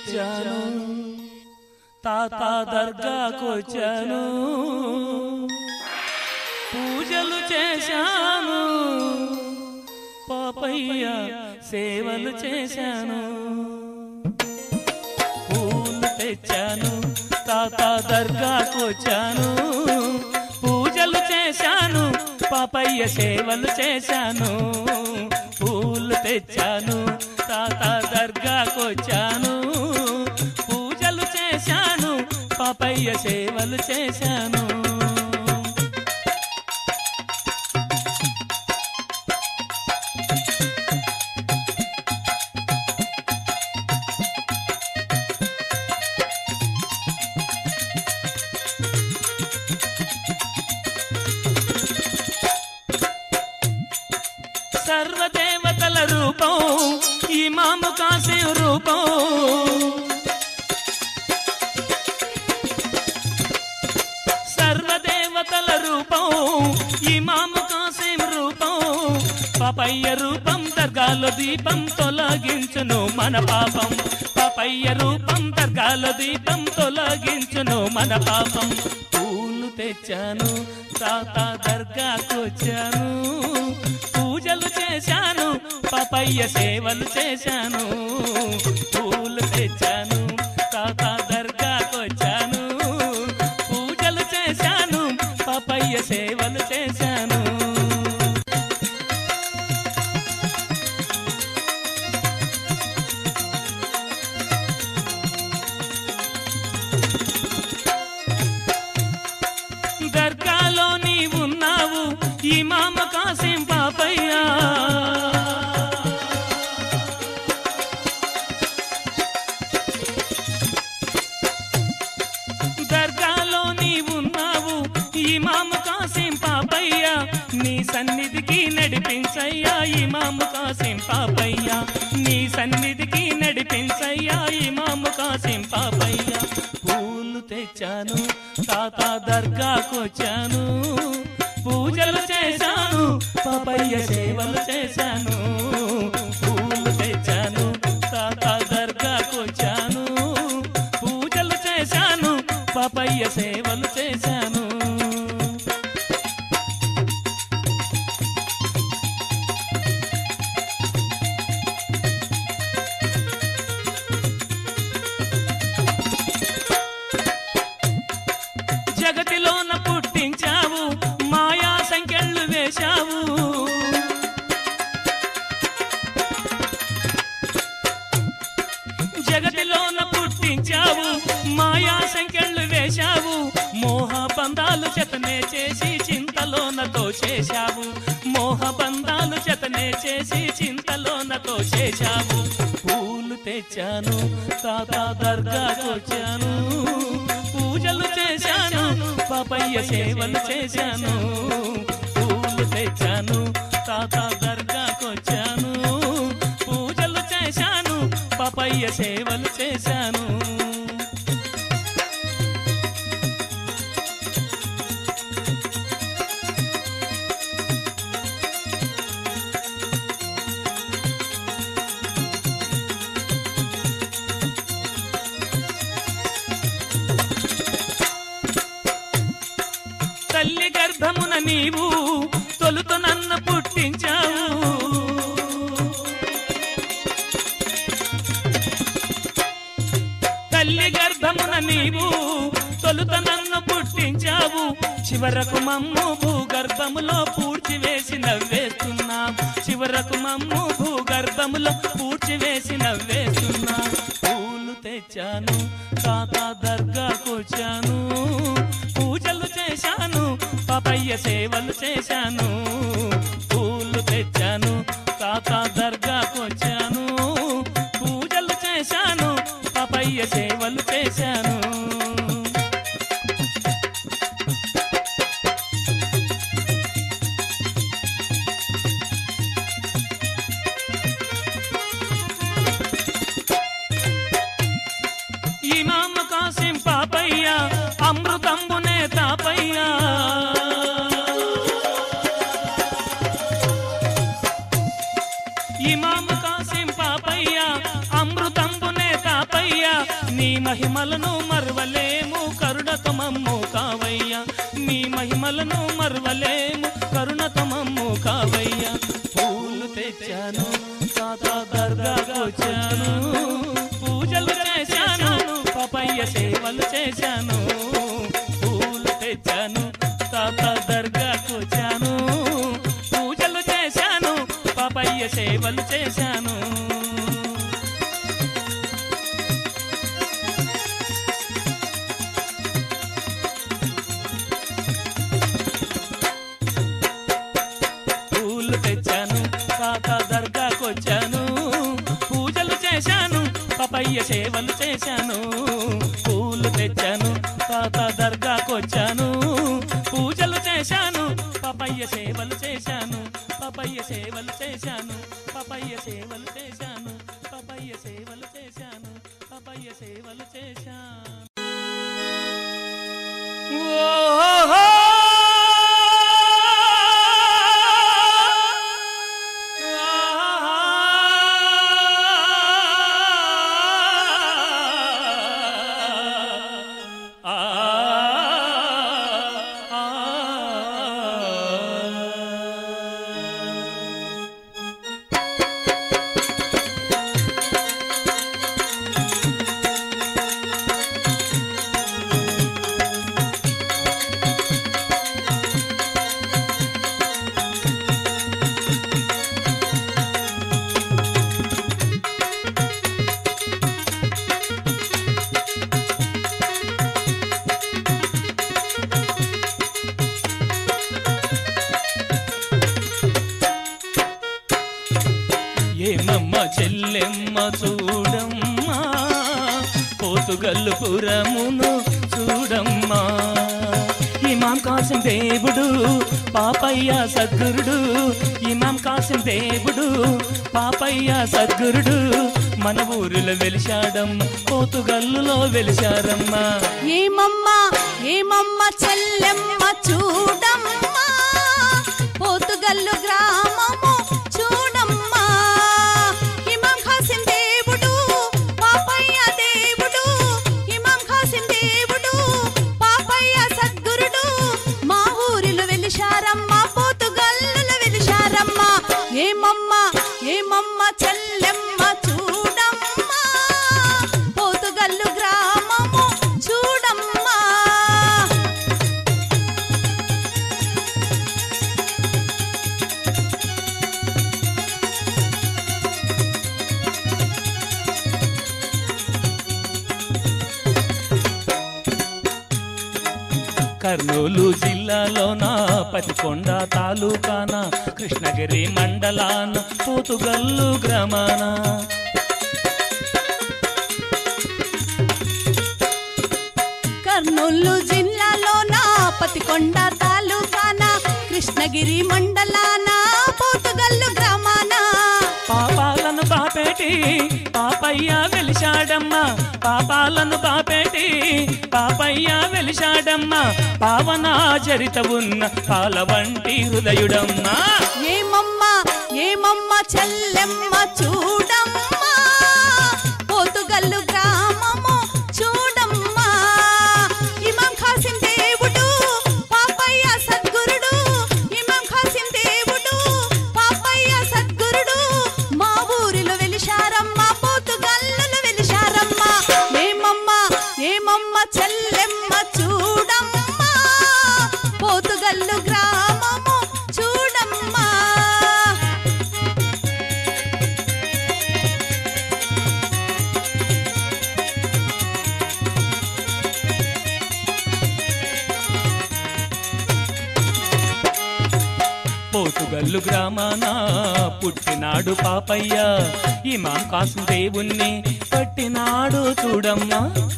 తెచ్చాను తాత దర్గాకొచ్చాను పూజలు చేశాను పాపయ్య సేవలు చేశాను పూలు తెచ్చాను తాత దర్గాకొచ్చాను పూజలు చేశాను పాపయ్య సేవలు చేశాను పూలు తెచ్చాను తాత దర్గాకొచ్చాను పూజలు చేశాను పాపయ్య సేవలు చేశాను సర్వదేవతల రూపం ఈ మాము కాసే రూపం సర్వదేవతల రూపం ఈ మాము కాసేం రూపం పాపయ్య రూపం దర్గాలో దీపం తొలగించును మన పాపం పాపయ్య రూపం దర్గాలో దీపం తొలగించును మన పాపం పూలు తెచ్చాను తాత దర్గాకొచ్చాను పూజలు చేశాను పాపయ్య సేవలు చేశాను పూలు తెచ్చాను తాత దర్గాకొచ్చాను పూజలు చేశాను పాపయ్య సేవలు చేశాను దర్గాలో నీవున్నావు ఈ మామ కాసేం పాపయ్యా దర్గాలో నీవున్నావు ఈ మామ కాసేం పాపయ్య నీ సన్నిధికి నడిపించయ్యా ఈ మామ కాసేం పాపయ్య నీ సన్నిధికి నడిపించయ్యా ఈ మామ కాసేం పాపయ్య పూలు తెచ్చాను తాత దర్గాకొచ్చాను పూజలు చేశాను పాపయ్య సేవలు చేశాను పూలు తెచ్చాను తాత దర్గాకొచ్చాను పూజలు చేశాను పాపయ్య సేవలు చేశాను జగతిలోన పుట్టించావు మాయా సంఖ్యలు వేశావు జగతిలోన పుట్టించావు మాయా సంఖ్యలు వేశావు మోహ బంధాలు చెతనే చేసి చింతలోనతో చేశావు మోహ బంధాలు చెతనే చేసి చింతలోనతో చేశావు పూలు తెచ్చాను తాత దర్గాకొచ్చాను పూజలు చేశాను పాపయ్య సేవలు చేశాను పూలు తెచ్చాను తాత దర్గాకొచ్చాను పూజలు చేశాను పాపయ్య సేవలు చేశాను తల్లి గర్భమున నీవు తొలుత నన్ను పుట్టించావు తల్లి గర్భమున నీవు తొలుత నన్ను పుట్టించావు చివరకు మమ్ము భూగర్భములో పూడ్చి వేసి నవ్వేస్తున్నా చివరకు మమ్ము భూగర్భములో పూడ్చి వేసి నవ్వేస్తున్నా పూలు తెచ్చాను తాత దర్గాకొచ్చాను పూజలు చేశాను పాపయ్య సేవలు చేశాను పూలు తెచ్చాను తాత దర్గాకొచ్చాను పూజలు చేశాను పాపయ్య సేవలు చేశాను ఇమామ కాసిం పాపయ్య అమృతంబునే తాపయ్య ఇమామ కాసిం పాపయ్య అమృతంబునే తాపయ్య మహిమలను మరవలేము కరుణతో మమ్ము కావయ్యా మీ మహిమలను మరవలేము కరుణతో మమ్ము కావయ్యా పూలు తెచ్చాను తాత దర్గాకు వచ్చాను పూజలు చేశాను పపయ్య సేవలు చేశాను పూలు తెచ్చాను తాత దర్గాకు వచ్చాను పూజలు చేశాను పపయ్య సేవలు చేశాను పూలు తెచ్చాను తాత దర్గాకు వచ్చాను పూజలు చేశాను పపయ్య సేవలు చేశాను పూలు తెచ్చాను తాత దర్గాకు వచ్చాను పూజలు చేశాను పపయ్య సేవలు చేశాను పపయ్య సేవలు చేశాను పపయ్య సేవలు చేశాను పపయ్య సేవలు చేశాను పపయ్య సేవలు చేశాను ఓహో ఏమమ్మ చెల్లెమ్మ చూడమ్మా పోతుగల్లు పురమును చూడమ్మా ఇమాం కాసిన దేవుడు పాపయ్య సద్గురుడు ఇమాం కాసిన దేవుడు పాపయ్య సద్గురుడు మన ఊరిలో వెలిశాడమ్మ పోతుగల్లులో వెలిశారమ్మా ఏమమ్మా ఏమమ్మ చెల్లెమ్మ చూడమ్మా పోతుగల్లు గ్రామము చూడమ్మా ఇమాం ఖాసిం దేవుడు పాపయ్య దేవుడు ఇమాం ఖాసిం దేవుడు పాపయ్య సద్గురుడు మా ఊరిలో వెలిశారమ్మా పోతుగల్లులో వెలిశారమ్మా ఏమమ్మా ఏమమ్మ చెల్లెమ్మ చూడమ్మా పోతుగల్లు గ్రామము చూడమ్మా కర్నూలు జిల్లాలోన పతికొండ తాలూకాన కృష్ణగిరి మండలాన పోతుగల్లు గ్రామాన కర్నూలు జిల్లాలోన పతికొండ తాలూకాన కృష్ణగిరి మండలాన పోతుగల్లు గ్రామాన పాపాలను బాపేటి పాపయ్య వెలిశాడమ్మ పాపాలను బాపేటి పాపయ్య వెలిశాడమ్మ పావనాచరిత ఉన్న పాల వంటి హృదయుడమ్మా ఏమమ్మా ఏమమ్మ చెల్లెమ్మ చూడమ్మా పోతుగల్లు గ్రామము చూడమ్మా ఇమాం ఖాసిం దేవుడు పాపయ్య సద్గురుడు ఇమాం ఖాసిం దేవుడు పాపయ్య సద్గురుడు మా ఊరిలో వెలిశారమ్మా పోతుగల్లులో వెలిశారమ్మా ఏమమ్మా ఏమమ్మ చెల్లెమ్మ చూడమ్మా పోతుగల్లు గ్రామము చూడమ్మా పోతుగల్లు గ్రామాన పుట్టినాడు పాపయ్య ఇమాం కాసు దేవుణ్ణి పట్టినాడు చూడమ్మా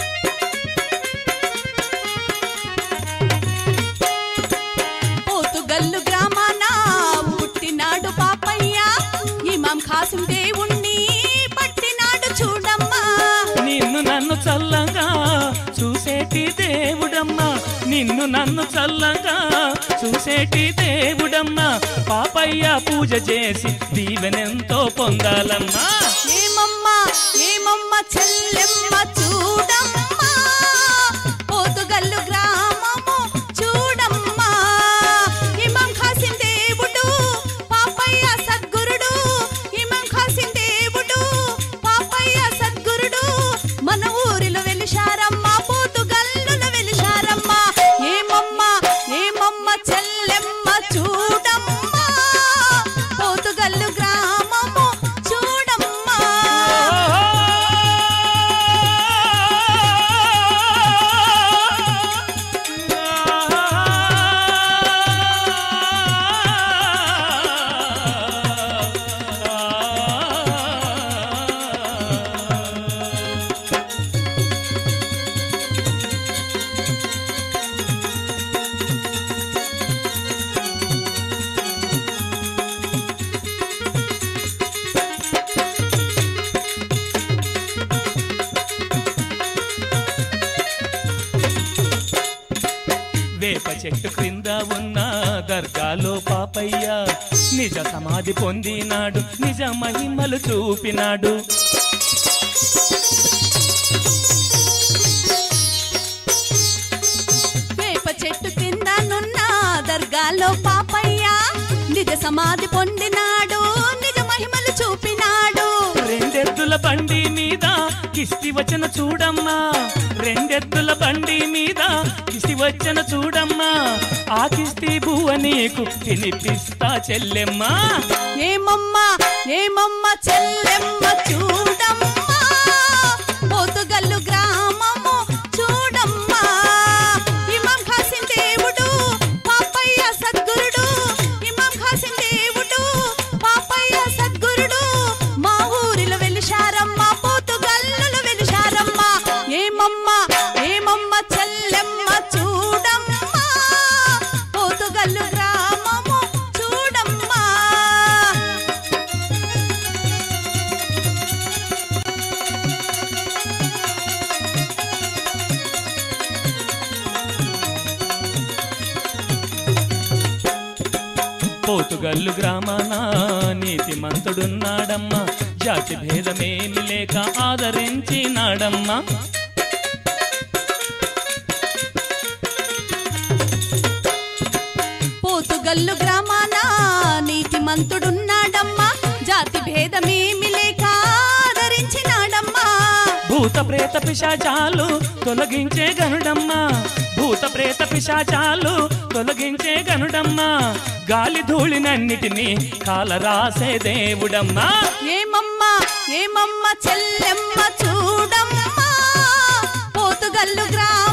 పోతుగల్లు గ్రామాన పుట్టినాడు పాపయ్య ఇమాం ఖాసిం దేవుణ్ణి పట్టినాడు చూడమ్మా నిన్ను నన్ను చల్లగా చూసేటి దేవుడమ్మా నిన్ను నన్ను చల్లగా చూసేటి దేవుడమ్మా పాపయ్య పూజ చేసి దీవెనెంతో పొందాలమ్మా ఏమమ్మా ఏమమ్మ చెల్లెమ్మ చూడమ్మా వేప చెట్టు క్రింద ఉన్న దర్గాలో పాపయ్య నిజ సమాధి పొందినాడు నిజ మహిమలు చూపినాడు వేప చెట్టు కిందనున్న దర్గాలో పాపయ్య నిజ సమాధి పొందినాడు నిజ మహిమలు చూపినాడు రెండెద్దుల బండి మీద కిస్తి వచ్చన చూడమ్మా రెండెద్దుల బండి మీద కిస్తి వచ్చన చూడమ్మా ఆ కిస్తి బువ్వ నీకు తినిపిస్తా చెల్లెమ్మా ఏమమ్మా ఏమమ్మ చెల్లెమ్మ చూడమ్మా పోతుగల్లు గ్రామము చూడమ్మా ఇమాం ఖాసిం దేవుడు పాపయ్య సద్గురుడు ఇమాం ఖాసిం దేవుడు పాపయ్య సద్గురుడు మా ఊరిలో వెలిశారమ్మ పోతుగల్లులో వెలిశారమ్మ ఏమమ్మా ఏమమ్మ చెల్లెమ్మ చూడమ్మా పోతుగల్లు గ్రామము చూడమ్మా పోతుగల్లు గ్రామాన నీతి మంతుడున్నాడమ్మా జాతి భేదమేమి లేక ఆదరించినాడమ్మా పోతుగల్లు గ్రామాన నీతి మంతుడున్నాడమ్మా జాతి భేదమేమి లేక ఆదరించినాడమ్మా భూత ప్రేత పిశాచాలు తొలగించే గనుడమ్మా భూత ప్రేత పిశాచాలు తొలగించే గనుడమ్మా గాలి ధూళినన్నిటినీ కాలరాసే దేవుడమ్మా ఏమమ్మా ఏమమ్మ చెల్లెమ్మ చూడమ్మా పోతుగల్లు గ్రామ